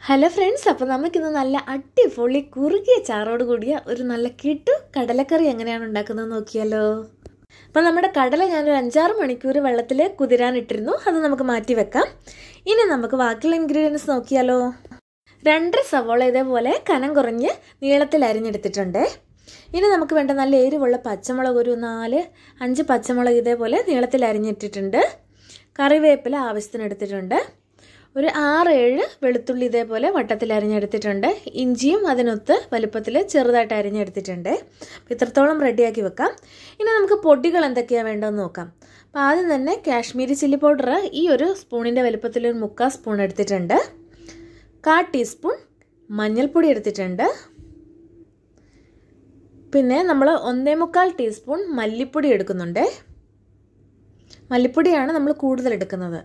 hello friends അപ്പോൾ നമുക്കിന്ന് നല്ല അടിപൊളി കുറുകിയ ചാറോട് കൂടിയ ഒരു നല്ല കിട്ടു കടലക്കറി എങ്ങനെയാണ് ഉണ്ടാക്കുന്നത് നോക്കിയാലോ അപ്പോൾ നമ്മുടെ കടല ഞാനൊരു അഞ്ചാറ് മണിക്കൂർ വെള്ളത്തിൽ കുതിരാനിട്ടിരുന്നു അത് നമുക്ക് മാറ്റി വെക്കാം ഇനി നമുക്ക് ബാക്കിയുള്ള ഇൻഗ്രീഡിയൻസ് നോക്കിയാലോ രണ്ടര സവോള ഇതേപോലെ കനം കുറഞ്ഞ് നീളത്തിൽ അരിഞ്ഞെടുത്തിട്ടുണ്ട് ഇനി നമുക്ക് വേണ്ട നല്ല എരിവുള്ള പച്ചമുളക് ഒരു നാല് അഞ്ച് പച്ചമുളക് ഇതേപോലെ നീളത്തിൽ അരിഞ്ഞിട്ടിട്ടുണ്ട് കറിവേപ്പില ആവശ്യത്തിന് എടുത്തിട്ടുണ്ട് ഒരു ആറ് ഏഴ് വെളുത്തുള്ളി ഇതേപോലെ വട്ടത്തിൽ അരിഞ്ഞെടുത്തിട്ടുണ്ട് ഇഞ്ചിയും അതിനൊത്ത് വലുപ്പത്തിൽ ചെറുതായിട്ട് അരിഞ്ഞെടുത്തിട്ടുണ്ട് അപ്പോൾ ഇത്രത്തോളം റെഡിയാക്കി വെക്കാം ഇനി നമുക്ക് പൊടികൾ എന്തൊക്കെയാണ് വേണ്ടതെന്ന് നോക്കാം അപ്പോൾ ആദ്യം തന്നെ കാശ്മീരി ചില്ലി പൗഡർ ഈ ഒരു സ്പൂണിൻ്റെ വലുപ്പത്തിൽ ഒരു മുക്കാൽ സ്പൂൺ എടുത്തിട്ടുണ്ട് കാ ടീസ്പൂൺ മഞ്ഞൾപ്പൊടി എടുത്തിട്ടുണ്ട് പിന്നെ നമ്മൾ ഒന്നേ മുക്കാൽ ടീസ്പൂൺ മല്ലിപ്പൊടി എടുക്കുന്നുണ്ട് മല്ലിപ്പൊടിയാണ് നമ്മൾ കൂടുതൽ എടുക്കുന്നത്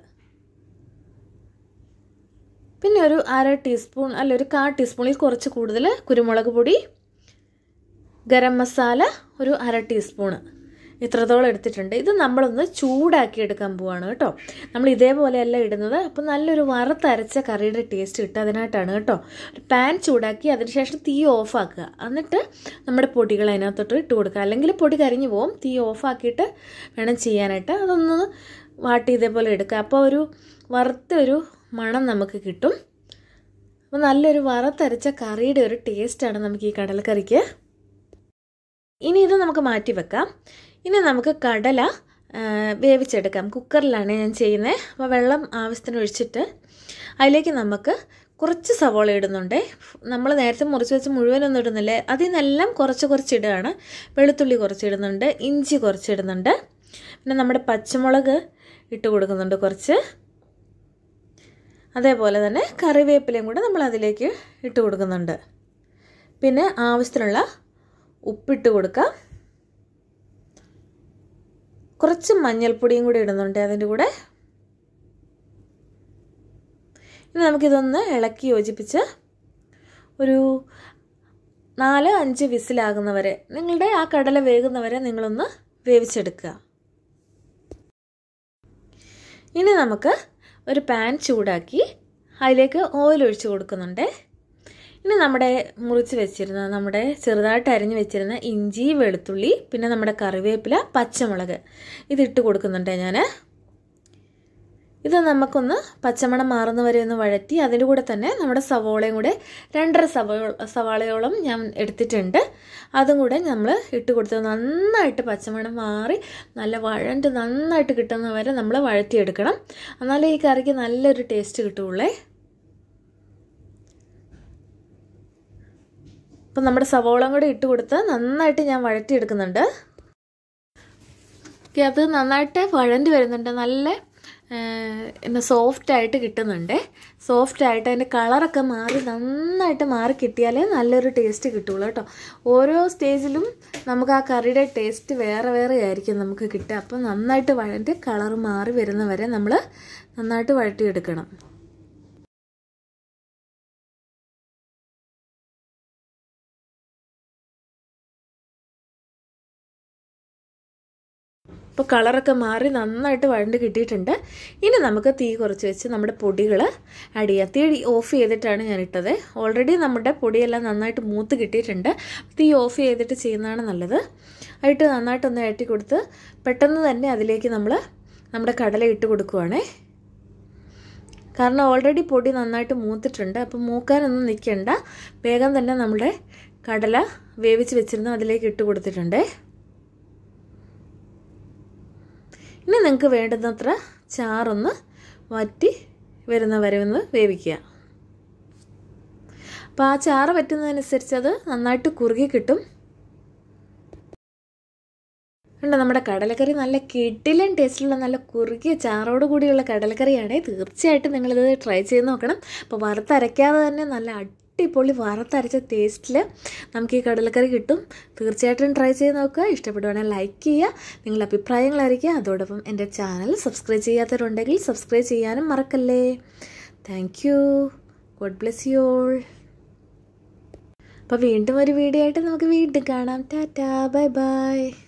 പിന്നെ ഒരു അര ടീസ്പൂൺ അല്ല ഒരു കാ ടീസ്പൂണിൽ കുറച്ച് കൂടുതൽ കുരുമുളക് പൊടി ഗരം മസാല ഒരു അര ടീസ്പൂണ് ഇത്രത്തോളം എടുത്തിട്ടുണ്ട് ഇത് നമ്മളൊന്ന് ചൂടാക്കി എടുക്കാൻ പോവാണ് കേട്ടോ നമ്മൾ ഇതേപോലെയല്ല ഇടുന്നത് അപ്പോൾ നല്ലൊരു വറുത്തരച്ച കറിയുടെ ടേസ്റ്റ് കിട്ടുക അതിനായിട്ടാണ് കേട്ടോ ഒരു പാൻ ചൂടാക്കി അതിനുശേഷം തീ ഓഫാക്കുക എന്നിട്ട് നമ്മുടെ പൊടികൾ അതിനകത്തോട്ട് ഇട്ട് കൊടുക്കുക അല്ലെങ്കിൽ പൊടി കരിഞ്ഞു പോകും തീ ഓഫാക്കിയിട്ട് വേണം ചെയ്യാനായിട്ട് അതൊന്ന് വാട്ടി ഇതേപോലെ എടുക്കുക അപ്പോൾ ഒരു വറുത്ത ഒരു മണം നമുക്ക് കിട്ടും അപ്പോൾ നല്ലൊരു വറുത്തരച്ച കറിയുടെ ഒരു ടേസ്റ്റാണ് നമുക്ക് ഈ കടലക്കറിക്ക് ഇനി ഇത് നമുക്ക് മാറ്റി വെക്കാം ഇനി നമുക്ക് കടല വേവിച്ചെടുക്കാം കുക്കറിലാണ് ഞാൻ ചെയ്യുന്നത് അപ്പോൾ വെള്ളം ആവശ്യത്തിന് ഒഴിച്ചിട്ട് അതിലേക്ക് നമുക്ക് കുറച്ച് സവോള ഇടുന്നുണ്ട് നമ്മൾ നേരത്തെ മുറിച്ച് വെച്ച് മുഴുവനൊന്നും ഇടുന്നില്ലേ അതിൽ നിന്നെല്ലാം കുറച്ച് കുറച്ച് ഇടുകയാണ് വെളുത്തുള്ളി കുറച്ച് ഇടുന്നുണ്ട് ഇഞ്ചി കുറച്ച് ഇടുന്നുണ്ട് പിന്നെ നമ്മുടെ പച്ചമുളക് ഇട്ട് കൊടുക്കുന്നുണ്ട് കുറച്ച് അതേപോലെ തന്നെ കറിവേപ്പിലയും കൂടെ നമ്മൾ അതിലേക്ക് ഇട്ട് കൊടുക്കുന്നുണ്ട് പിന്നെ ആവശ്യത്തിനുള്ള ഉപ്പിട്ട് കൊടുക്കാം കുറച്ച് മഞ്ഞൾപ്പൊടിയും കൂടി ഇടുന്നുണ്ട് അതിൻ്റെ കൂടെ ഇനി നമുക്കിതൊന്ന് ഇളക്കി യോജിപ്പിച്ച് ഒരു നാല് അഞ്ച് വിസിലാകുന്നവരെ നിങ്ങളുടെ ആ കടല വേകുന്നവരെ നിങ്ങളൊന്ന് വേവിച്ചെടുക്കുക ഇനി നമുക്ക് ഒരു പാൻ ചൂടാക്കി അതിലേക്ക് ഓയിൽ ഒഴിച്ച് കൊടുക്കുന്നുണ്ട് ഇനി നമ്മുടെ മുറിച്ച് വെച്ചിരുന്ന നമ്മുടെ ചെറുതായിട്ട് അരിഞ്ഞ് വെച്ചിരുന്ന ഇഞ്ചി വെളുത്തുള്ളി പിന്നെ നമ്മുടെ കറിവേപ്പില പച്ചമുളക് ഇതിട്ട് കൊടുക്കുന്നുണ്ട് ഞാൻ ഇത് നമുക്കൊന്ന് പച്ചമണം മാറുന്ന വരെ ഒന്ന് വഴറ്റി അതിൻ്റെ കൂടെ തന്നെ നമ്മുടെ സവോളയും കൂടെ രണ്ടര സവോ സവാളയോളം ഞാൻ എടുത്തിട്ടുണ്ട് അതും കൂടെ നമ്മൾ ഇട്ട് കൊടുത്ത് നന്നായിട്ട് പച്ചമണം മാറി നല്ല വഴണ്ട് നന്നായിട്ട് കിട്ടുന്ന വരെ നമ്മൾ വഴറ്റിയെടുക്കണം എന്നാലേ ഈ കറിക്ക് നല്ലൊരു ടേസ്റ്റ് കിട്ടുള്ളേ അപ്പം നമ്മുടെ സവോളം കൂടെ ഇട്ട് കൊടുത്ത് നന്നായിട്ട് ഞാൻ വഴറ്റിയെടുക്കുന്നുണ്ട് അത് നന്നായിട്ട് വഴണ്ടി വരുന്നുണ്ട് നല്ല എന്താ സോഫ്റ്റായിട്ട് കിട്ടുന്നുണ്ട് സോഫ്റ്റായിട്ട് അതിൻ്റെ കളറൊക്കെ മാറി നന്നായിട്ട് മാറി കിട്ടിയാലേ നല്ലൊരു ടേസ്റ്റ് കിട്ടുള്ളൂ കേട്ടോ ഓരോ സ്റ്റേജിലും നമുക്ക് ആ കറിയുടെ ടേസ്റ്റ് വേറെ വേറെ ആയിരിക്കും നമുക്ക് കിട്ടുക അപ്പോൾ നന്നായിട്ട് വഴണ്ടി കളർ മാറി വരുന്നവരെ നമ്മൾ നന്നായിട്ട് വഴറ്റിയെടുക്കണം ഇപ്പോൾ കളറൊക്കെ മാറി നന്നായിട്ട് വഴണ്ട് കിട്ടിയിട്ടുണ്ട് ഇനി നമുക്ക് തീ കുറച്ച് വെച്ച് നമ്മുടെ പൊടികൾ ആഡ് ചെയ്യാം തീ ഓഫ് ചെയ്തിട്ടാണ് ഞാൻ ഇട്ടത് ഓൾറെഡി നമ്മുടെ പൊടിയെല്ലാം നന്നായിട്ട് മൂത്ത് കിട്ടിയിട്ടുണ്ട് തീ ഓഫ് ചെയ്തിട്ട് ചെയ്യുന്നതാണ് നല്ലത് ആയിട്ട് നന്നായിട്ടൊന്ന് ഇഴറ്റി കൊടുത്ത് പെട്ടെന്ന് തന്നെ അതിലേക്ക് നമ്മൾ നമ്മുടെ കടല ഇട്ട് കൊടുക്കുവാണേ കാരണം ഓൾറെഡി പൊടി നന്നായിട്ട് മൂത്തിട്ടുണ്ട് അപ്പം മൂക്കാനൊന്നും നിൽക്കണ്ട വേഗം തന്നെ നമ്മുടെ കടല വേവിച്ച് വെച്ചിരുന്ന അതിലേക്ക് ഇട്ട് കൊടുത്തിട്ടുണ്ട് ഇനി നിങ്ങൾക്ക് വേണ്ടുന്നത്ര ചാറൊന്ന് വറ്റി വരുന്ന വരെ ഒന്ന് വേവിക്കുക അപ്പോൾ ആ ചാറ് വറ്റുന്നതനുസരിച്ച് അത് നന്നായിട്ട് കുറുകി കിട്ടും ഉണ്ട് നമ്മുടെ കടലക്കറി നല്ല കിടിലൻ ടേസ്റ്റിലുള്ള നല്ല കുറുകിയ ചാറോട് കൂടിയുള്ള കടലക്കറിയാണ് തീർച്ചയായിട്ടും നിങ്ങളിത് ട്രൈ ചെയ്ത് നോക്കണം അപ്പോൾ വറുത്തരയ്ക്കാതെ തന്നെ നല്ല അടിപൊളി വറുത്തരച്ച ടേസ്റ്റിൽ നമുക്ക് ഈ കടലക്കറി കിട്ടും തീർച്ചയായിട്ടും ട്രൈ ചെയ്ത് നോക്കുക ഇഷ്ടപ്പെടുവാണെങ്കിൽ ലൈക്ക് ചെയ്യുക നിങ്ങളുടെ അഭിപ്രായങ്ങൾ അറിയിക്കുക അതോടൊപ്പം എൻ്റെ ചാനൽ സബ്സ്ക്രൈബ് ചെയ്യാത്തവരുണ്ടെങ്കിൽ സബ്സ്ക്രൈബ് ചെയ്യാനും മറക്കല്ലേ thank you God bless you all അപ്പോൾ വീണ്ടും ഒരു വീഡിയോ ആയിട്ട് നമുക്ക് വീണ്ടും കാണാം ടാറ്റാ ബൈ ബൈ